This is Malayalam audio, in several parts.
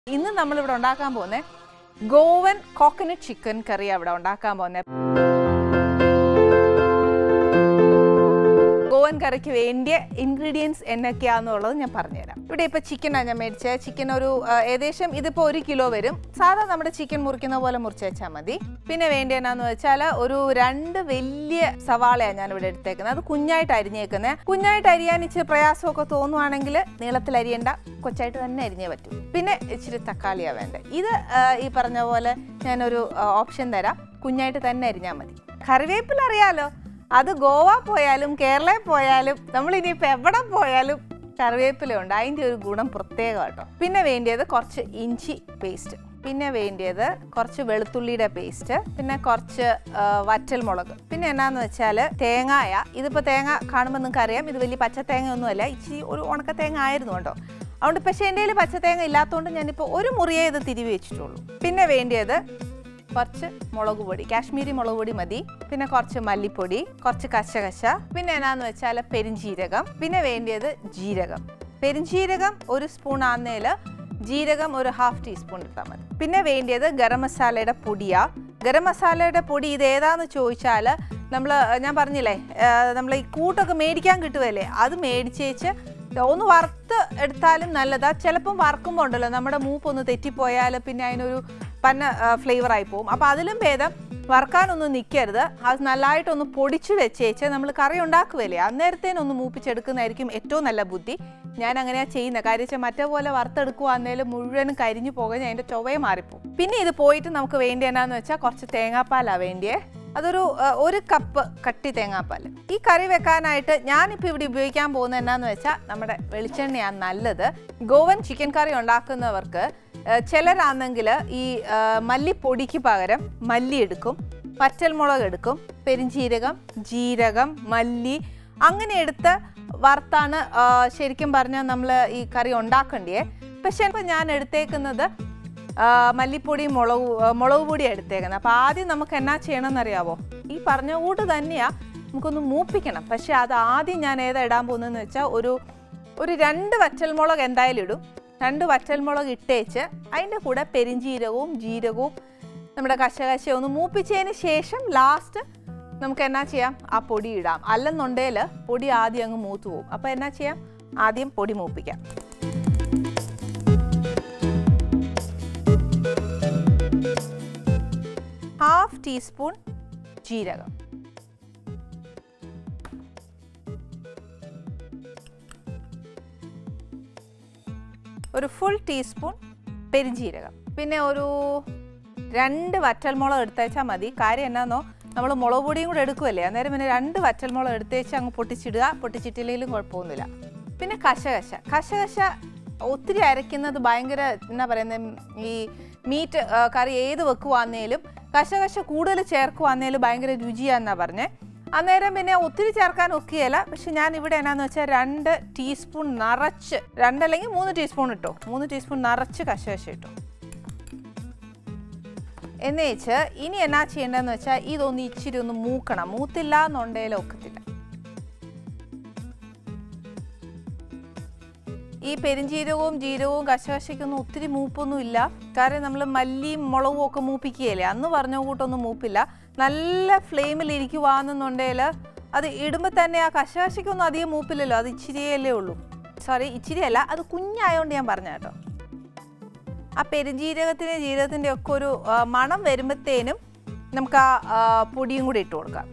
ഇന്ന് നമ്മളിവിടെ ഉണ്ടാക്കാൻ പോകുന്നത് ഗോവൻ കോക്കനട്ട് ചിക്കൻ കറി അവിടെ ഉണ്ടാക്കാൻ പോകുന്നത് ഗോവൻ കറിക്ക് വേണ്ടിയ ഇൻഗ്രീഡിയൻസ് എന്നൊക്കെയാണെന്നുള്ളത് ഞാൻ പറഞ്ഞുതരാം ഇവിടെ ഇപ്പോൾ ചിക്കനാണ് ഞാൻ മേടിച്ചത് ചിക്കൻ ഒരു ആ, ഏകദേശം ഇതിപ്പോൾ ഒരു കിലോ വരും സാധാ നമ്മുടെ ചിക്കൻ മുറിക്കുന്ന പോലെ മുറിച്ച് വെച്ചാൽ മതി പിന്നെ വേണ്ടി എന്നാന്ന് വെച്ചാൽ ഒരു രണ്ട് വലിയ സവാളയാണ് ഞാൻ ഇവിടെ എടുത്തേക്കുന്നത് അത് കുഞ്ഞായിട്ട് അരിഞ്ഞേക്കുന്നത് കുഞ്ഞായിട്ട് അരിയാൻ ഇച്ചിരി പ്രയാസമൊക്കെ തോന്നുവാണെങ്കിൽ നീളത്തിൽ അരിയണ്ട കൊച്ചായിട്ട് തന്നെ അരിഞ്ഞേ പറ്റൂ പിന്നെ ഇച്ചിരി തക്കാളിയാണ് വേണ്ടത് ഇത് ആ, ഈ പറഞ്ഞ പോലെ ഞാനൊരു ഓപ്ഷൻ തരാം കുഞ്ഞായിട്ട് തന്നെ അരിഞ്ഞാൽ മതി കറിവേപ്പില അറിയാലോ അത് ഗോവ പോയാലും കേരളയിൽ പോയാലും നമ്മൾ ഇനിയിപ്പോൾ എവിടെ പോയാലും കറിവേപ്പില ഉണ്ട് അതിൻ്റെ ഒരു ഗുണം പ്രത്യേകം കേട്ടോ പിന്നെ വേണ്ടിയത് കുറച്ച് ഇഞ്ചി പേസ്റ്റ് പിന്നെ വേണ്ടിയത് കുറച്ച് വെളുത്തുള്ളിയുടെ പേസ്റ്റ് പിന്നെ കുറച്ച് ആ, വറ്റൽ മുളക് പിന്നെ എന്നാന്ന് വെച്ചാൽ തേങ്ങായ ഇതിപ്പോൾ തേങ്ങ കാണുമ്പോൾ നിങ്ങൾക്ക് അറിയാം ഇത് വലിയ പച്ച തേങ്ങ ഒന്നുമല്ല ഇച്ചിരി ഒരു ഉണക്ക തേങ്ങ ആയിരുന്നു കേട്ടോ അതുകൊണ്ട് പക്ഷേ എൻ്റെ കയ്യിൽ പച്ച തേങ്ങ ഇല്ലാത്തതുകൊണ്ട് ഞാനിപ്പോൾ ഒരു മുറിയേ ഇത് തിരിവി വെച്ചിട്ടുള്ളൂ പിന്നെ വേണ്ടിയത് കുറച്ച് മുളക് പൊടി കാശ്മീരി മുളക് പൊടി മതി പിന്നെ കുറച്ച് മല്ലിപ്പൊടി കുറച്ച് കശകശ പിന്നെ എന്നാന്ന് വെച്ചാൽ പെരിഞ്ജീരകം പിന്നെ വേണ്ടിയത് ജീരകം പെരിഞ്ജീരകം ഒരു സ്പൂൺ ആന്നേൽ ജീരകം ഒരു ഹാഫ് ടീസ്പൂൺ ഇട്ടാൽ മതി പിന്നെ വേണ്ടിയത് ഗരം മസാലയുടെ പൊടിയാ ഗരം മസാലയുടെ പൊടി ഇത് ഏതാന്ന് ചോദിച്ചാൽ നമ്മൾ ഞാൻ പറഞ്ഞില്ലേ നമ്മൾ ഈ കൂട്ടൊക്കെ മേടിക്കാൻ കിട്ടുമല്ലേ അത് മേടിച്ചേച്ച് ഒന്ന് വറുത്ത് എടുത്താലും നല്ലതാ ചിലപ്പം വറുക്കുമ്പോൾ ഉണ്ടല്ലോ നമ്മുടെ മൂപ്പൊന്ന് തെറ്റിപ്പോയാൽ പിന്നെ അതിനൊരു പന്ന ഫ്ലേവർ ആയി പോകും അപ്പോൾ അതിലും ഭേദം വറുക്കാനൊന്നും നിൽക്കരുത് അത് നല്ലതായിട്ടൊന്ന് പൊടിച്ചു വെച്ചേച്ച് നമ്മൾ കറി ഉണ്ടാക്കുമല്ലേ അന്നേരത്തേനൊന്ന് മൂപ്പിച്ചെടുക്കുന്നതായിരിക്കും ഏറ്റവും നല്ല ബുദ്ധി ഞാൻ അങ്ങനെയാ ചെയ്യുന്നത് കാര്യം വെച്ചാൽ മറ്റേ പോലെ വറുത്തെടുക്കുവാന്നേലും മുഴുവനും കരിഞ്ഞു പോകുക അതിൻ്റെ ചൊവ്വയെ മാറിപ്പോകും പിന്നെ ഇത് പോയിട്ട് നമുക്ക് വേണ്ടി എന്നാന്ന് വെച്ചാൽ കുറച്ച് തേങ്ങാപ്പാലാണ് വേണ്ടിയേ അതൊരു ആ, ഒരു കപ്പ് കട്ടി തേങ്ങാപ്പാൽ ഈ കറി വെക്കാനായിട്ട് ഞാനിപ്പോൾ ഇവിടെ ഉപയോഗിക്കാൻ പോകുന്നത് എന്നാന്ന് വെച്ചാൽ നമ്മുടെ വെളിച്ചെണ്ണയാണ് നല്ലത് ഗോവൻ ചിക്കൻ കറി ഉണ്ടാക്കുന്നവർക്ക് ആ, ചിലരാണെങ്കിൽ ഈ ആ, മല്ലിപ്പൊടിക്ക് പകരം മല്ലി എടുക്കും പച്ചൽമുളക് എടുക്കും പെരിഞ്ചീരകം ജീരകം മല്ലി അങ്ങനെ എടുത്ത് വറുത്താണ് ആ, ശരിക്കും പറഞ്ഞാൽ നമ്മൾ ഈ കറി ഉണ്ടാക്കേണ്ടിയേ പക്ഷേ ഇപ്പോൾ ഞാൻ എടുത്തേക്കുന്നത് ആ, മല്ലിപ്പൊടി മുളക് ആ, മുളക് പൊടി എടുത്തേക്കുന്നത് അപ്പോൾ ആദ്യം നമുക്ക് എന്നാ ചെയ്യണമെന്ന് അറിയാവോ ഈ പറഞ്ഞ കൂട്ട് തന്നെയാണ് നമുക്കൊന്ന് മൂപ്പിക്കണം പക്ഷേ അത് ആദ്യം ഞാൻ ഏതാ ഇടാൻ പോകുന്നതെന്ന് വെച്ചാൽ ഒരു ഒരു രണ്ട് വറ്റൽമുളക് എന്തായാലും ഇടും രണ്ട് വറ്റൽമുളക് ഇട്ടേച്ച് അതിൻ്റെ കൂടെ പെരിഞ്ചീരകവും ജീരകവും നമ്മുടെ കശകശയും ഒന്ന് മൂപ്പിച്ചതിന് ശേഷം ലാസ്റ്റ് നമുക്ക് എന്നാ ചെയ്യാം ആ പൊടി ഇടാം അല്ലെന്നുണ്ടെങ്കിൽ പൊടി ആദ്യം അങ്ങ് മൂത്ത് പോകും അപ്പോൾ എന്നാ ചെയ്യാം ആദ്യം പൊടി മൂപ്പിക്കാം ഹാഫ് ടീസ്പൂൺ ജീരകം ഒരു ഫുൾ ടീസ്പൂൺ പെരിഞ്ജീരകം പിന്നെ ഒരു രണ്ട് വറ്റൽമുളക് എടുത്തേച്ചാൽ മതി കാര്യം എന്നാന്നോ നമ്മൾ മുളക് പൊടിയും കൂടെ എടുക്കുമല്ലേ അന്നേരം പിന്നെ രണ്ട് വറ്റൽമുളക് എടുത്തേച്ച് അങ്ങ് പൊട്ടിച്ചിടുക പൊട്ടിച്ചിട്ടില്ലെങ്കിലും കുഴപ്പമൊന്നുമില്ല പിന്നെ കശകശ കശകശ ഒത്തിരി അരയ്ക്കുന്നത് ഭയങ്കര എന്നാ പറയുന്നത് ഈ മീറ്റ് ആ, കറി ഏത് വെക്കുവാന്നേലും കശകശ കൂടുതൽ ചേർക്കുവാന്നേലും ഭയങ്കര രുചിയാന്നാ പറഞ്ഞേ അന്നേരം പിന്നെ ഒത്തിരി ചേർക്കാൻ ഒക്കെയല്ല പക്ഷെ ഞാൻ ഇവിടെ എന്നാന്ന് വെച്ചാൽ രണ്ട് ടീസ്പൂൺ നിറച്ച് രണ്ടല്ലെങ്കിൽ മൂന്ന് ടീസ്പൂൺ ഇട്ടോ മൂന്ന് ടീസ്പൂൺ നിറച്ച് കശകശ ഇട്ടോ എന്ന് വെച്ച് ഇനി എന്നാ ചെയ്യേണ്ടതെന്ന് വെച്ചാൽ ഇതൊന്ന് ഇച്ചിരി ഒന്ന് മൂക്കണം മൂത്തില്ല എന്നുണ്ടെങ്കിൽ ഒക്കത്തില്ല ഈ പെരിഞ്ജീരകവും ജീരകവും കശകശയ്ക്കൊന്നും ഒത്തിരി മൂപ്പൊന്നും ഇല്ല കാരണം നമ്മൾ മല്ലിയും മുളകും ഒക്കെ മൂപ്പിക്കുകയല്ലേ അന്ന് പറഞ്ഞ കൂട്ടൊന്നും മൂപ്പില്ല നല്ല ഫ്ലെയിമിൽ ഇരിക്കുവാണെന്നുണ്ടെങ്കിൽ അത് ഇടുമ്പോൾ തന്നെ ആ കശകശയ്ക്കൊന്നും അധികം മൂപ്പില്ലല്ലോ അത് ഇച്ചിരിയല്ലേ ഉള്ളൂ സോറി ഇച്ചിരിയല്ല അത് കുഞ്ഞായോണ്ട് ഞാൻ പറഞ്ഞ കേട്ടോ ആ പെരുംജീരകത്തിൻ്റെ ജീരകത്തിൻ്റെ ഒക്കെ ഒരു ആ, മണം വരുമ്പോഴത്തേനും നമുക്ക് ആ ആ, പൊടിയും കൂടി ഇട്ട് കൊടുക്കാം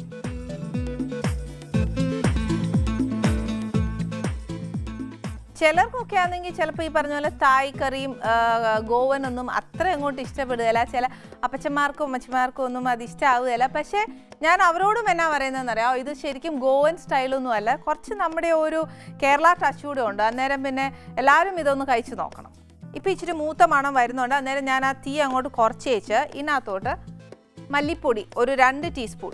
ചിലർക്കൊക്കെ ആണെങ്കിൽ ചിലപ്പോൾ ഈ പറഞ്ഞ പോലെ തായ് കറിയും ആ, ഗോവനൊന്നും അത്ര അങ്ങോട്ട് ഇഷ്ടപ്പെടുകയില്ല ചില അപ്പച്ചന്മാർക്കും അമ്മച്ചമാർക്കും ഒന്നും അത് ഇഷ്ടമാവുകയില്ല പക്ഷേ ഞാൻ അവരോടും എന്നാ പറയുന്നതെന്ന് അറിയാം ഇത് ശരിക്കും ഗോവൻ സ്റ്റൈലൊന്നും അല്ല കുറച്ച് നമ്മുടെ ഒരു കേരള ടച്ച് കൂടെ ഉണ്ട് അന്നേരം പിന്നെ എല്ലാവരും ഇതൊന്ന് കഴിച്ചു നോക്കണം ഇപ്പം ഇച്ചിരി മൂത്ത മണം വരുന്നുണ്ട് അന്നേരം ഞാൻ ആ തീ അങ്ങോട്ട് കുറച്ച് വെച്ച് ഇതിനകത്തോട്ട് മല്ലിപ്പൊടി ഒരു രണ്ട് ടീസ്പൂൺ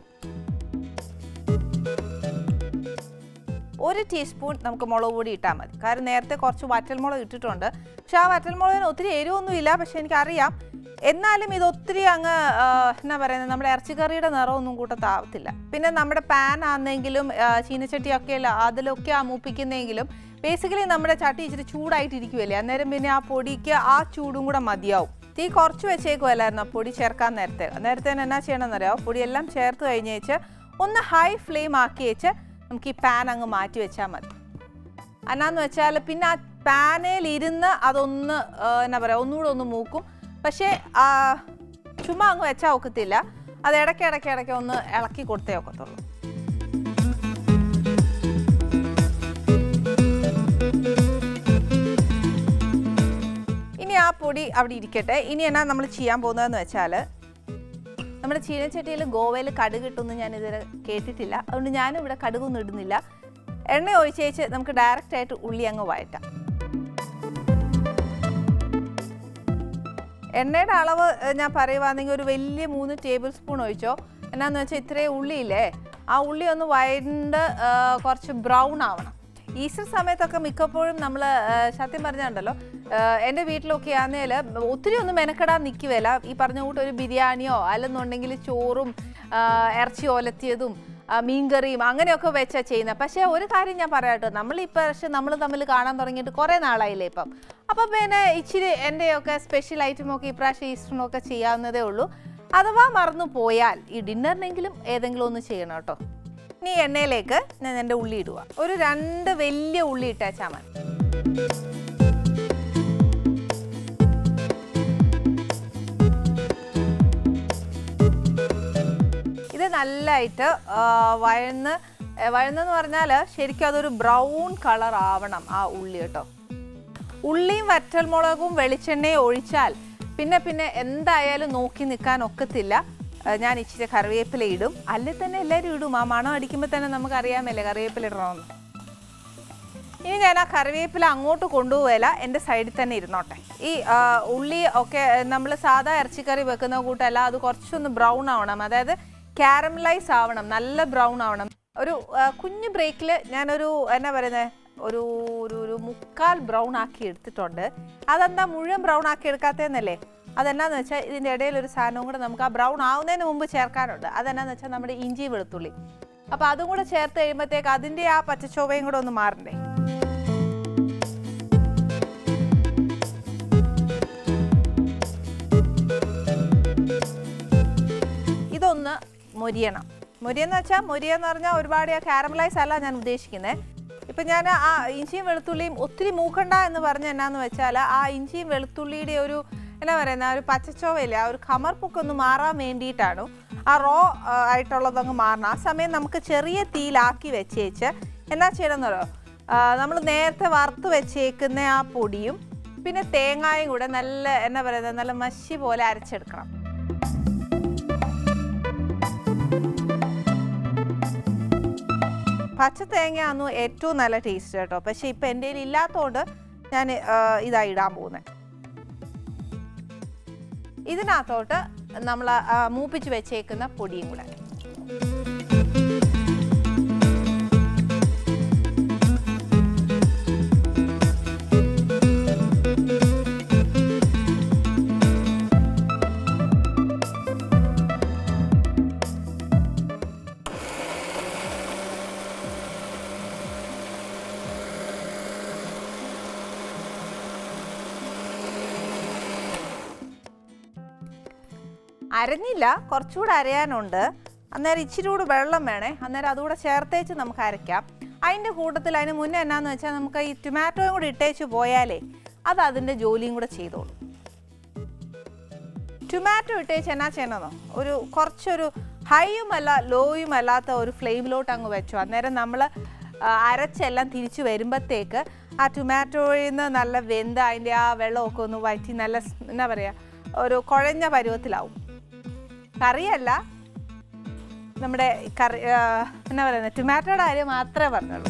ഒരു ടീസ്പൂൺ നമുക്ക് മുളക് പൊടി ഇട്ടാൽ മതി കാരണം നേരത്തെ കുറച്ച് വറ്റൽമുളക് ഇട്ടിട്ടുണ്ട് പക്ഷെ ആ വറ്റൽമുളകിന് ഒത്തിരി എരിവൊന്നും ഇല്ല പക്ഷെ എനിക്കറിയാം എന്നാലും ഇത് ഒത്തിരി അങ്ങ് ആ, എന്നാ പറയുന്നത് നമ്മുടെ ഇറച്ചിക്കറിയുടെ നിറമൊന്നും കൂട്ടത്താവത്തില്ല പിന്നെ നമ്മുടെ പാൻ ആണെന്നെങ്കിലും ചീനച്ചട്ടിയൊക്കെ അല്ല അതിലൊക്കെ ആ മൂപ്പിക്കുന്നെങ്കിലും ബേസിക്കലി നമ്മുടെ ചട്ടി ഇച്ചിരി ചൂടായിട്ടിരിക്കുമല്ലേ അന്നേരം പിന്നെ ആ പൊടിക്ക് ആ ചൂടും കൂടെ മതിയാവും തീ കുറച്ച് വെച്ചേക്കുമല്ലായിരുന്നു പൊടി ചേർക്കാൻ നേരത്തെ നേരത്തെ എന്നാ ചെയ്യണമെന്നറിയാമോ പൊടിയെല്ലാം ചേർത്ത് കഴിഞ്ഞേച്ച് ഒന്ന് ഹൈ ഫ്ലെയിം ആക്കി വെച്ച് നമുക്ക് ഈ പാൻ അങ്ങ് മാറ്റി വെച്ചാൽ മതി എന്നാന്ന് വെച്ചാൽ പിന്നെ ആ പാനയിൽ ഇരുന്ന് അതൊന്ന് ആ, എന്നാ പറയുക ഒന്നുകൂടെ ഒന്ന് മൂക്കും പക്ഷേ ആ, ചുമ്മാ അങ്ങ് വെച്ചാൽ ഒക്കത്തില്ല അത് ഇടയ്ക്ക് ഇടയ്ക്ക് ഇടയ്ക്ക് ഒന്ന് ഇളക്കി കൊടുത്തേ ഒക്കത്തുള്ളൂ ഇനി ആ പൊടി അവിടെ ഇരിക്കട്ടെ ഇനി എന്നാ നമ്മൾ ചെയ്യാൻ പോകുന്നതെന്ന് വെച്ചാൽ നമ്മുടെ ചീനച്ചട്ടിയിൽ ഗോവയിൽ കടുക് ഇട്ടൊന്നും ഞാൻ ഇതുവരെ കേട്ടിട്ടില്ല അതുകൊണ്ട് ഞാനും ഇവിടെ കടുകൊന്നും ഇടുന്നില്ല എണ്ണ ഒഴിച്ചേച്ച് നമുക്ക് ഡയറക്റ്റ് ആയിട്ട് ഉള്ളി അങ്ങ് വഴറ്റാം എണ്ണയുടെ അളവ് ഏഹ്, ഞാൻ പറയുവാണെങ്കിൽ ഒരു വലിയ മൂന്ന് ടേബിൾ സ്പൂൺ ഒഴിച്ചോ എന്നാന്ന് വെച്ചാൽ ഇത്രയും ഉള്ളിയില്ലേ ആ ഉള്ളി ഒന്ന് വഴണ്ട് ഏഹ്, കുറച്ച് ബ്രൗൺ ആവണം ഈസ്റ്റർ സമയത്തൊക്കെ മിക്കപ്പോഴും നമ്മൾ സത്യം പറഞ്ഞുണ്ടല്ലോ എൻ്റെ വീട്ടിലൊക്കെ ആണെങ്കിൽ ഒത്തിരി ഒന്നും മെനക്കെടാൻ നിൽക്കുവല്ല ഈ പറഞ്ഞ കൂട്ട് ഒരു ബിരിയാണിയോ അല്ലെന്നുണ്ടെങ്കിൽ ചോറും ആ, ഇറച്ചി ഒലത്തിയതും ആ, മീൻകറിയും അങ്ങനെയൊക്കെ വെച്ചാൽ ചെയ്യുന്നത് പക്ഷേ ഒരു കാര്യം ഞാൻ പറയാം കേട്ടോ നമ്മൾ ഈ പക്ഷേ നമ്മൾ തമ്മിൽ കാണാൻ തുടങ്ങിയിട്ട് കുറേ നാളായില്ലേ ഇപ്പം അപ്പം പിന്നെ ഇച്ചിരി എൻ്റെയൊക്കെ സ്പെഷ്യൽ ഐറ്റമൊക്കെ ഇപ്രാവശ്യം ഈസ്റ്ററിനൊക്കെ ചെയ്യാവുന്നതേ ഉള്ളൂ അഥവാ മറന്നു പോയാൽ ഈ ഡിന്നറിനെങ്കിലും ഏതെങ്കിലും ഒന്ന് ചെയ്യണം കേട്ടോ ഇനി എണ്ണയിലേക്ക് ഞാൻ എൻ്റെ ഉള്ളി ഇടുക ഒരു രണ്ട് വലിയ ഉള്ളി ഇട്ടേച്ചാൽ മതി ഇത് നല്ലതായിട്ട് ആ, വഴന്ന് ഏ, വഴന്നെന്ന് പറഞ്ഞാൽ ശരിക്കും അതൊരു ബ്രൗൺ കളർ ആവണം ആ ഉള്ളി കേട്ടോ ഉള്ളിയും വറ്റൽമുളകും വെളിച്ചെണ്ണയും ഒഴിച്ചാൽ പിന്നെ പിന്നെ എന്തായാലും നോക്കി നിൽക്കാൻ ഒക്കത്തില്ല ആ, ഞാൻ ഇച്ചിരി കറിവേപ്പില ഇടും അല്ലെങ്കിൽ തന്നെ എല്ലാവരും ഇടും ആ മണം അടിക്കുമ്പോൾ തന്നെ നമുക്ക് അറിയാമല്ലേ കറിവേപ്പില ഇടണമെന്ന് ഇനി ഞാൻ ആ കറിവേപ്പില അങ്ങോട്ട് കൊണ്ടുപോകല എൻ്റെ സൈഡിൽ തന്നെ ഇരുന്നോട്ടെ ഈ ആ, ഉള്ളി ഒക്കെ നമ്മൾ സാധാ ഇറച്ചിക്കറി വെക്കുന്ന കൂട്ടല്ല അത് കുറച്ചൊന്ന് ബ്രൗൺ ആവണം അതായത് കാരമലൈസ് ആവണം നല്ല ബ്രൗൺ ആവണം ഒരു ആ, കുഞ്ഞു ബ്രേക്കിൽ ഞാനൊരു എന്നാ പറയുന്നത് ഒരു ഒരു ഒരു മുക്കാൽ ബ്രൗൺ ആക്കി എടുത്തിട്ടുണ്ട് അതെന്താ മുഴുവൻ ബ്രൗൺ ആക്കി എടുക്കാത്തതെന്നല്ലേ അതെന്നാന്ന് വെച്ചാൽ ഇതിൻ്റെ ഇടയിൽ ഒരു സാധനവും കൂടെ നമുക്ക് ആ ബ്രൗൺ ആവുന്നതിന് മുമ്പ് ചേർക്കാനുണ്ട് അതെന്നാന്ന് വെച്ചാൽ നമ്മുടെ ഇഞ്ചി വെളുത്തുള്ളി അപ്പോൾ അതും കൂടെ ചേർത്ത് കഴിയുമ്പോഴത്തേക്ക് അതിൻ്റെ ആ പച്ചച്ചോവയും കൂടെ ഒന്ന് മാറണ്ടേ ഇതൊന്ന് മൊരിയണം മൊരിയെന്ന് വെച്ചാൽ മൊരിയെന്ന് പറഞ്ഞാൽ ഒരുപാട് കാരമലൈസ് അല്ല ഞാൻ ഉദ്ദേശിക്കുന്നത് ഇപ്പം ഞാൻ ആ ഇഞ്ചിയും വെളുത്തുള്ളിയും ഒത്തിരി മൂക്കണ്ട എന്ന് പറഞ്ഞ എന്നാന്ന് വെച്ചാൽ ആ ഇഞ്ചിയും വെളുത്തുള്ളിയുടെ ഒരു എന്നാ പറയുന്ന ആ ഒരു പച്ചച്ചോവയില്ലേ ആ ഒരു കമർപ്പൊക്കെ ഒന്ന് മാറാൻ വേണ്ടിയിട്ടാണ് ആ റോ ആയിട്ടുള്ളതങ്ങ് മാറണം ആ സമയം നമുക്ക് ചെറിയ തീയിലാക്കി വെച്ചേച്ച് എന്നാ ചെയ്യണമെന്നല്ലോ നമ്മൾ നേരത്തെ വറുത്ത് വെച്ചേക്കുന്ന ആ പൊടിയും പിന്നെ തേങ്ങായും കൂടെ നല്ല എന്നാ പറയുന്നത് നല്ല മഷി പോലെ അരച്ചെടുക്കണം പച്ച തേങ്ങയാന്നു ഏറ്റവും നല്ല ടേസ്റ്റ് കേട്ടോ പക്ഷെ ഇപ്പം എൻ്റെ കയ്യിൽ ഇല്ലാത്തതുകൊണ്ട് ഞാൻ ഇതാ ഇടാൻ പോകുന്നത് ഇതിനകത്തോട്ട് നമ്മൾ മൂപ്പിച്ച് വെച്ചേക്കുന്ന പൊടിയും കൂടെ അരഞ്ഞില്ല കുറച്ചുകൂടെ അരയാനുണ്ട് അന്നേരം ഇച്ചിരി കൂടി വെള്ളം വേണേ അന്നേരം അതുകൂടെ ചേർത്തേച്ച് നമുക്ക് അരയ്ക്കാം അതിൻ്റെ കൂട്ടത്തിൽ അതിന് മുന്നേ എന്നാന്ന് വെച്ചാൽ നമുക്ക് ഈ ടൊമാറ്റോയും കൂടി ഇട്ടേച്ച് പോയാലേ അത് അതിൻ്റെ ജോലിയും കൂടെ ചെയ്തോളൂ ടൊമാറ്റോ ഇട്ടേച്ച് എന്നാ ചെയ്യണമെന്നോ ഒരു കുറച്ചൊരു ഹൈയും അല്ല ലോയും അല്ലാത്ത ഒരു ഫ്ലെയിമിലോട്ട് അങ്ങ് വെച്ചു അന്നേരം നമ്മൾ അരച്ചെല്ലാം തിരിച്ചു വരുമ്പോഴത്തേക്ക് ആ ടൊമാറ്റോയിൽ നിന്ന് നല്ല വെന്ത് അതിൻ്റെ ആ വെള്ളമൊക്കെ ഒന്ന് വറ്റി നല്ല സ്- എന്നാ പറയുക ഒരു കുഴഞ്ഞ പരുവത്തിലാവും കറിയല്ല നമ്മുടെ കറി ആ, എന്നാ പറയുന്നത് ടൊമാറ്റോയുടെ കാര്യം മാത്രമേ പറഞ്ഞുള്ളൂ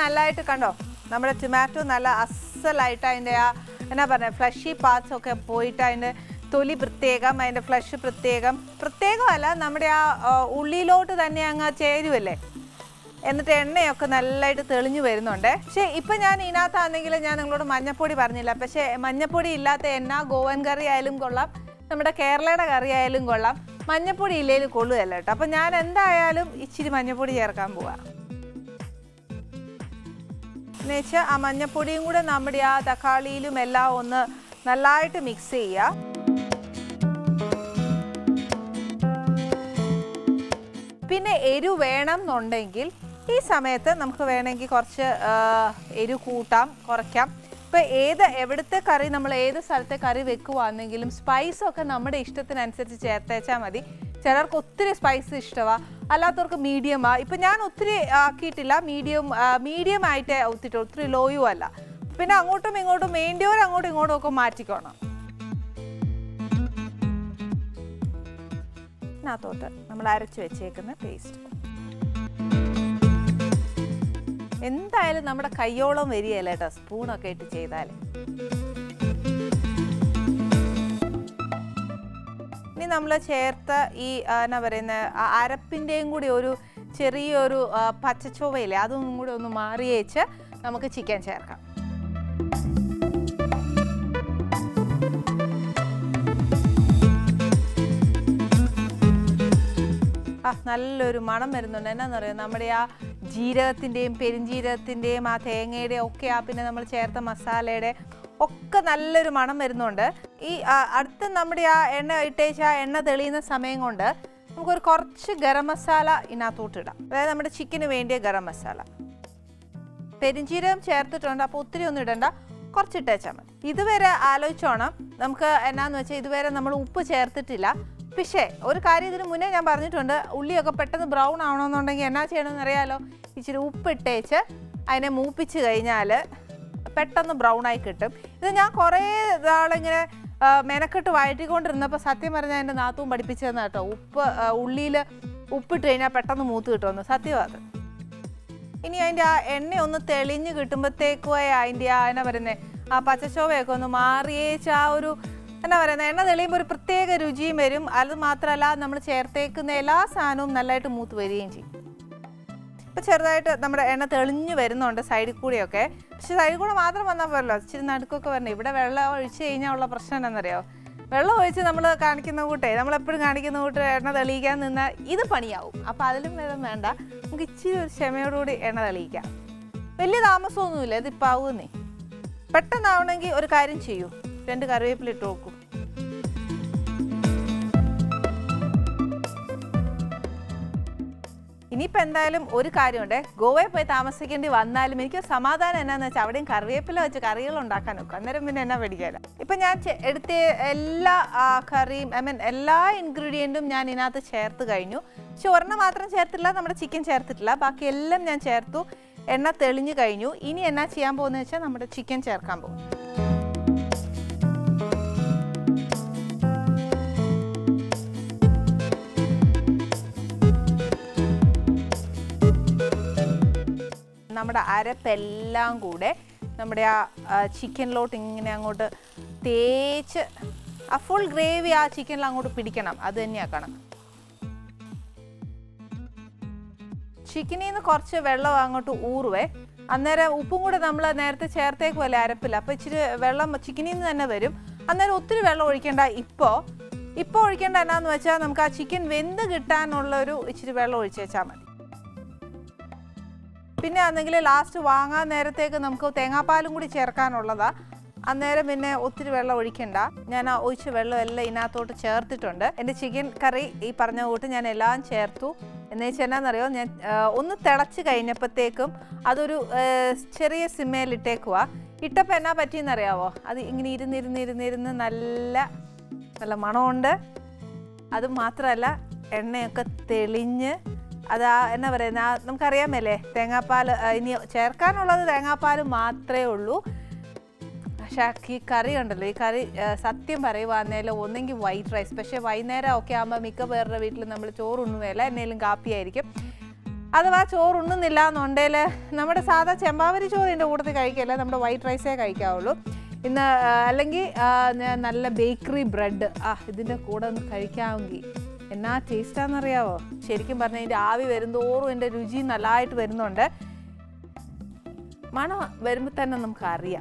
നല്ലതായിട്ട് കണ്ടോ നമ്മുടെ ടൊമാറ്റോ നല്ല അസലായിട്ട് അതിൻ്റെ ആ എന്നാ പറയുക ഫ്ലഷി പാർട്സ് ഒക്കെ പോയിട്ട് അതിൻ്റെ തൊലി പ്രത്യേകം അതിൻ്റെ ഫ്ലഷ് പ്രത്യേകം പ്രത്യേകമല്ല നമ്മുടെ ആ ആ, ഉള്ളിലോട്ട് തന്നെ അങ്ങ് ചേരുവല്ലേ എന്നിട്ട് എണ്ണയൊക്കെ നല്ലതായിട്ട് തെളിഞ്ഞു വരുന്നുണ്ട് പക്ഷേ ഇപ്പം ഞാൻ ഇതിനകത്താണെങ്കിൽ ഞാൻ നിങ്ങളോട് മഞ്ഞപ്പൊടി പറഞ്ഞില്ല പക്ഷേ മഞ്ഞപ്പൊടി ഇല്ലാത്ത എണ്ണ ഗോവൻ കറി ആയാലും കൊള്ളാം നമ്മുടെ കേരളയുടെ കറി ആയാലും കൊള്ളാം മഞ്ഞപ്പൊടി ഇല്ലേലും കൊള്ളുകയല്ല കേട്ടോ അപ്പം ഞാൻ എന്തായാലും ഇച്ചിരി മഞ്ഞപ്പൊടി ചേർക്കാൻ പോവാം എന്നുവെച്ചാൽ ആ മഞ്ഞപ്പൊടിയും കൂടെ നമ്മുടെ ആ തക്കാളിയിലും എല്ലാം ഒന്ന് നല്ലതായിട്ട് മിക്സ് ചെയ്യുക പിന്നെ എരു വേണം എന്നുണ്ടെങ്കിൽ ഈ സമയത്ത് നമുക്ക് വേണമെങ്കിൽ കുറച്ച് ആ, എരു കൂട്ടാം കുറയ്ക്കാം ഇപ്പം ഏത് എവിടുത്തെ കറി നമ്മൾ ഏത് സ്ഥലത്തെ കറി വെക്കുവാണെങ്കിലും സ്പൈസ് ഒക്കെ നമ്മുടെ ഇഷ്ടത്തിനനുസരിച്ച് ചേർത്തേച്ചാൽ മതി ചിലർക്ക് ഒത്തിരി സ്പൈസ് ഇഷ്ടമാണ് അല്ലാത്തവർക്ക് മീഡിയമാ ഇപ്പം ഞാൻ ഒത്തിരി ആക്കിയിട്ടില്ല മീഡിയം മീഡിയം ആയിട്ടേ ഒത്തിട്ട് ഒത്തിരി ലോയും അല്ല പിന്നെ അങ്ങോട്ടും ഇങ്ങോട്ടും വേണ്ടിയവർ അങ്ങോട്ടും ഇങ്ങോട്ടും ഒക്കെ മാറ്റിക്കോണം ഇതിനകത്തോട്ട് നമ്മൾ അരച്ച് വെച്ചേക്കുന്ന പേസ്റ്റ് എന്തായാലും നമ്മുടെ കയ്യോളം വരികയല്ല കേട്ടോ സ്പൂണൊക്കെ ഇട്ട് ചെയ്താൽ ഇനി നമ്മൾ ചേർത്ത ഈ ആ, എന്നാ പറയുന്ന ആ അരപ്പിൻ്റെയും കൂടി ഒരു ചെറിയൊരു ആ, പച്ചച്ചൊവയില്ലേ അതൊന്നും കൂടി ഒന്ന് മാറിയേച്ച് നമുക്ക് ചിക്കൻ ചേർക്കാം ആ നല്ലൊരു മണം വരുന്നുണ്ട് എന്നാന്ന് പറയുക നമ്മുടെ ആ ജീരകത്തിൻ്റെയും പെരിഞ്ജീരകത്തിൻ്റെയും ആ തേങ്ങയുടെയും ഒക്കെ ആ പിന്നെ നമ്മൾ ചേർത്ത മസാലയുടെ ഒക്കെ നല്ലൊരു മണം വരുന്നുണ്ട് ഈ ആ, അടുത്ത് നമ്മുടെ ആ എണ്ണ ഇട്ടേച്ച് ആ എണ്ണ തെളിയുന്ന സമയം കൊണ്ട് നമുക്കൊരു കുറച്ച് ഗരം മസാല ഇതിനകത്തോട്ട് ഇടാം അതായത് നമ്മുടെ ചിക്കന് വേണ്ടിയ ഗരം മസാല പെരിഞ്ജീരകം ചേർത്തിട്ടുണ്ട് അപ്പോൾ ഒത്തിരി ഒന്നും ഇടണ്ട കുറച്ചിട്ടേച്ചാൽ മതി ഇതുവരെ ആലോചിച്ചോണം നമുക്ക് എന്നാന്ന് വെച്ചാൽ ഇതുവരെ നമ്മൾ ഉപ്പ് ചേർത്തിട്ടില്ല പക്ഷേ ഒരു കാര്യം ഇതിന് മുന്നേ ഞാൻ പറഞ്ഞിട്ടുണ്ട് ഉള്ളിയൊക്കെ പെട്ടെന്ന് ബ്രൗൺ ആവണമെന്നുണ്ടെങ്കിൽ എന്നാ ചെയ്യണമെന്ന് അറിയാലോ ഇച്ചിരി ഉപ്പിട്ടേച്ച് അതിനെ മൂപ്പിച്ച് കഴിഞ്ഞാൽ പെട്ടെന്ന് ബ്രൗൺ ആയി കിട്ടും ഇത് ഞാൻ കുറേ നാളിങ്ങനെ ആ, മെനക്കെട്ട് വഴറ്റിക്കൊണ്ടിരുന്നപ്പോൾ സത്യം പറഞ്ഞാൽ എൻ്റെ നാത്തും പഠിപ്പിച്ചതെന്ന് കേട്ടോ ഉപ്പ് ഉള്ളിയിൽ ഉപ്പിട്ട് കഴിഞ്ഞാൽ പെട്ടെന്ന് മൂത്ത് കിട്ടുമെന്ന് സത്യമാണ് അത് ഇനി അതിൻ്റെ ആ എണ്ണ ഒന്ന് തെളിഞ്ഞ് കിട്ടുമ്പോഴത്തേക്കും അതിൻ്റെ ആ എന്നാ പറയുന്നത് ആ പച്ചച്ചോവയൊക്കെ ഒന്ന് മാറിയേച്ച് ആ ഒരു എന്നാ പറയുന്നത് എണ്ണ തെളിയുമ്പോൾ ഒരു പ്രത്യേക രുചിയും വരും അത് മാത്രമല്ല നമ്മൾ ചേർത്തേക്കുന്ന എല്ലാ സാധനവും നല്ലതായിട്ട് മൂത്ത് വരികയും ചെയ്യും ഇപ്പം ചെറുതായിട്ട് നമ്മുടെ എണ്ണ തെളിഞ്ഞ് വരുന്നുണ്ട് സൈഡിൽ കൂടിയൊക്കെ പക്ഷെ സൈഡിൽ കൂടെ മാത്രം വന്നാൽ പോരല്ലോ ഇച്ചിരി നടുക്കൊക്കെ വരണം ഇവിടെ വെള്ളം ഒഴിച്ച് കഴിഞ്ഞാൽ ഉള്ള പ്രശ്നം എന്താണെന്നറിയോ വെള്ളം ഒഴിച്ച് നമ്മൾ കാണിക്കുന്ന കൂട്ടേ നമ്മളെപ്പോഴും കാണിക്കുന്ന കൂട്ട് എണ്ണ തെളിയിക്കാൻ നിന്നാൽ ഇത് പണിയാവും അപ്പോൾ അതിലും വേദം വേണ്ട നമുക്ക് ഇച്ചിരി ഒരു ക്ഷമയോടുകൂടി എണ്ണ തെളിയിക്കാം വലിയ താമസമൊന്നുമില്ല ഇതിപ്പോൾ ആവുന്നേ പെട്ടെന്നാവണമെങ്കിൽ ഒരു കാര്യം ചെയ്യൂ രണ്ട് കറിവേപ്പില ഇട്ട് നോക്കൂ ഇനിയിപ്പോൾ എന്തായാലും ഒരു കാര്യമുണ്ട് ഗോവയിൽ പോയി താമസിക്കേണ്ടി വന്നാലും എനിക്ക് സമാധാനം എന്നാന്ന് വെച്ചാൽ അവിടെയും കറിവേപ്പില വെച്ച് കറികൾ ഉണ്ടാക്കാൻ നോക്കും അന്നേരം പിന്നെ എന്നാ പഠിക്കാല ഇപ്പം ഞാൻ ചെ- എടുത്ത എല്ലാ ആ, കറിയും ഐ മീൻ എല്ലാ ഇൻഗ്രീഡിയൻറ്റും ഞാൻ ഇതിനകത്ത് ചേർത്ത് കഴിഞ്ഞു പക്ഷെ ഒരെണ്ണം മാത്രം ചേർത്തില്ല നമ്മുടെ ചിക്കൻ ചേർത്തിട്ടില്ല ബാക്കി എല്ലാം ഞാൻ ചേർത്തു എണ്ണ തെളിഞ്ഞു കഴിഞ്ഞു ഇനി എന്നാ ചെയ്യാൻ പോകുന്നത് വെച്ചാൽ നമ്മുടെ ചിക്കൻ ചേർക്കാൻ പോകും നമ്മുടെ അരപ്പെല്ലാം കൂടെ നമ്മുടെ ആ ആ, ചിക്കനിലോട്ട് ഇങ്ങനെ അങ്ങോട്ട് തേച്ച് ആ ഫുൾ ഗ്രേവി ആ ചിക്കനിൽ അങ്ങോട്ട് പിടിക്കണം അത് തന്നെയാണ് കണക്ക് ചിക്കനിൽ നിന്ന് കുറച്ച് വെള്ളം അങ്ങോട്ട് ഊറുവേ അന്നേരം ഉപ്പും കൂടെ നമ്മൾ നേരത്തെ ചേർത്തേക്കുമല്ലേ അരപ്പില്ല അപ്പോൾ ഇച്ചിരി വെള്ളം ചിക്കനിൽ നിന്ന് തന്നെ വരും അന്നേരം ഒത്തിരി വെള്ളം ഒഴിക്കേണ്ട ഇപ്പോൾ ഇപ്പോൾ ഒഴിക്കേണ്ട എന്നാന്ന് വെച്ചാൽ നമുക്ക് ആ ചിക്കൻ വെന്ത് കിട്ടാനുള്ള ഒരു ഇച്ചിരി വെള്ളം ഒഴിച്ച് വെച്ചാൽ മതി പിന്നെ ആണെങ്കിൽ ലാസ്റ്റ് വാങ്ങാൻ നേരത്തേക്ക് നമുക്ക് തേങ്ങാപ്പാലും കൂടി ചേർക്കാനുള്ളതാ അന്നേരം പിന്നെ ഒത്തിരി വെള്ളം ഒഴിക്കണ്ട ഞാൻ ആ ഒഴിച്ച വെള്ളം എല്ലാം ഇതിനകത്തോട്ട് ചേർത്തിട്ടുണ്ട് എൻ്റെ ചിക്കൻ കറി ഈ പറഞ്ഞ കൂട്ട് ഞാൻ എല്ലാം ചേർത്തു എന്ന് വെച്ചാൽ എന്നാന്നറിയോ ഞാൻ ആ, ഒന്ന് തിളച്ച് കഴിഞ്ഞപ്പോഴത്തേക്കും അതൊരു ആ, ചെറിയ സിമ്മയിലിട്ടേക്കുവാ ഇട്ടപ്പോൾ എന്നാ പറ്റിയെന്നറിയാവോ അത് ഇങ്ങനെ ഇരുന്നിരുന്നിരുന്നിരുന്ന് നല്ല നല്ല മണമുണ്ട് അത് മാത്രമല്ല എണ്ണയൊക്കെ തെളിഞ്ഞ് അത് ആ എന്നാ പറയുന്ന ആ നമുക്കറിയാമല്ലേ തേങ്ങാപ്പാൽ ആ, ഇനി ചേർക്കാനുള്ളത് തേങ്ങാപ്പാൽ മാത്രമേ ഉള്ളൂ പക്ഷേ ഈ കറി ഉണ്ടല്ലോ ഈ കറി ആ, സത്യം പറയുവാന്നേലും ഒന്നെങ്കിൽ വൈറ്റ് റൈസ് പക്ഷേ വൈകുന്നേരം ഒക്കെ ആകുമ്പോൾ മിക്ക പേരുടെ വീട്ടിൽ നമ്മൾ ചോറുണ്ണുകയല്ല എന്നേലും കാപ്പിയായിരിക്കും അഥവാ ചോറ് ഉണ്ണുന്നില്ല എന്നുണ്ടെങ്കിൽ നമ്മുടെ സാധാ ചെമ്പാവരി ചോറ് ഇതിൻ്റെ കൂട്ടത്തിൽ കഴിക്കില്ല നമ്മുടെ വൈറ്റ് റൈസേ കഴിക്കാവുള്ളൂ ഇന്ന് ആ, അല്ലെങ്കിൽ ആ, ഞാൻ നല്ല ബേക്കറി ബ്രെഡ് ആ ഇതിൻ്റെ കൂടെ ഒന്ന് കഴിക്കാമെങ്കിൽ എന്നാ ടേസ്റ്റാണെന്നറിയാവോ ശരിക്കും പറഞ്ഞാൽ ഇതിൻ്റെ ആവി വരുന്തോറും എൻ്റെ രുചി നല്ലതായിട്ട് വരുന്നുണ്ട് മണം വരുമ്പോൾ തന്നെ നമുക്ക് അറിയാം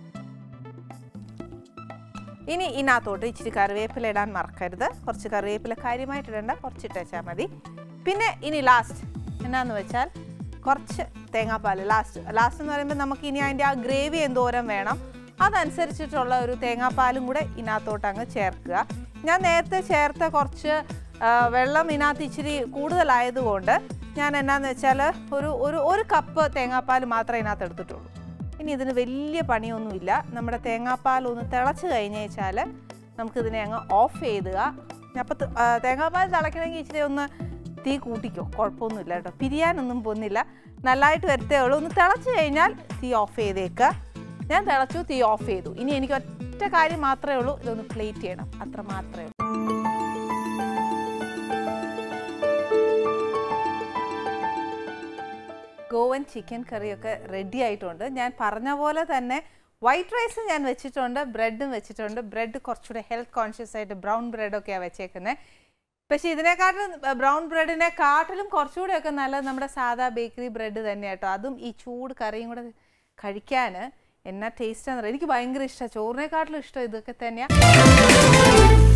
ഇനി ഇതിനകത്തോട്ട് ഇച്ചിരി കറിവേപ്പില ഇടാൻ മറക്കരുത് കുറച്ച് കറിവേപ്പില കാര്യമായിട്ട് ഇടണ്ട കുറച്ച് ഇട്ടേച്ചാൽ മതി പിന്നെ ഇനി ലാസ്റ്റ് എന്നാന്ന് വെച്ചാൽ കുറച്ച് തേങ്ങാപ്പാൽ ലാസ്റ്റ് ലാസ്റ്റ് എന്ന് പറയുമ്പോൾ നമുക്ക് ഇനി അതിൻ്റെ ആ ഗ്രേവി എന്തോരം വേണം അതനുസരിച്ചിട്ടുള്ള ഒരു തേങ്ങാപ്പാലും കൂടെ ഇതിനകത്തോട്ട് അങ്ങ് ചേർക്കുക ഞാൻ നേരത്തെ ചേർത്ത കുറച്ച് ആ, വെള്ളം ഇതിനകത്ത് ഇച്ചിരി കൂടുതലായതുകൊണ്ട് ഞാൻ എന്നാന്ന് വെച്ചാൽ ഒരു ഒരു ഒരു കപ്പ് തേങ്ങാപ്പാൽ മാത്രമേ ഇതിനകത്ത് എടുത്തിട്ടുള്ളൂ ഇനി ഇതിന് വലിയ പണിയൊന്നുമില്ല നമ്മുടെ തേങ്ങാപ്പാൽ ഒന്ന് തിളച്ച് കഴിഞ്ഞ് വെച്ചാൽ നമുക്കിതിനെ അങ്ങ് ഓഫ് ചെയ്തുക അപ്പം തേങ്ങാപ്പാൽ തിളയ്ക്കണമെങ്കിൽ ഇച്ചിരി ഒന്ന് തീ കൂട്ടിക്കോ കുഴപ്പമൊന്നുമില്ല കേട്ടോ പിരിയാനൊന്നും പോകുന്നില്ല നല്ലതായിട്ട് വരത്തേ ഉള്ളൂ ഒന്ന് തിളച്ച് കഴിഞ്ഞാൽ തീ ഓഫ് ചെയ്തേക്കുക ഞാൻ തിളച്ചു തീ ഓഫ് ചെയ്തു ഇനി എനിക്ക് ഒറ്റ കാര്യം മാത്രമേ ഉള്ളൂ ഇതൊന്ന് പ്ലേറ്റ് ചെയ്യണം അത്ര മാത്രമേ ഉള്ളൂ ഗോവൻ ചിക്കൻ കറിയൊക്കെ റെഡി ആയിട്ടുണ്ട് ഞാൻ പറഞ്ഞ പോലെ തന്നെ വൈറ്റ് റൈസ് ഞാൻ വെച്ചിട്ടുണ്ട് ബ്രെഡും വെച്ചിട്ടുണ്ട് ബ്രെഡ് കുറച്ചുകൂടെ ഹെൽത്ത് കോൺഷ്യസ് ആയിട്ട് ബ്രൗൺ ബ്രെഡൊക്കെയാണ് വെച്ചേക്കുന്നത് പക്ഷേ ഇതിനെക്കാട്ടിലും ബ്രൗൺ ബ്രെഡിനെ കാട്ടിലും കുറച്ചുകൂടെയൊക്കെ നല്ലത് നമ്മുടെ സാധാ ബേക്കറി ബ്രെഡ് തന്നെ കേട്ടോ അതും ഈ ചൂട് കറിയും കൂടെ കഴിക്കാൻ എന്നാ ടേസ്റ്റാന്ന് പറയുക എനിക്ക് ഭയങ്കര ഇഷ്ടമാണ് ചോറിനെക്കാട്ടിലും ഇഷ്ടം ഇതൊക്കെ തന്നെയാണ്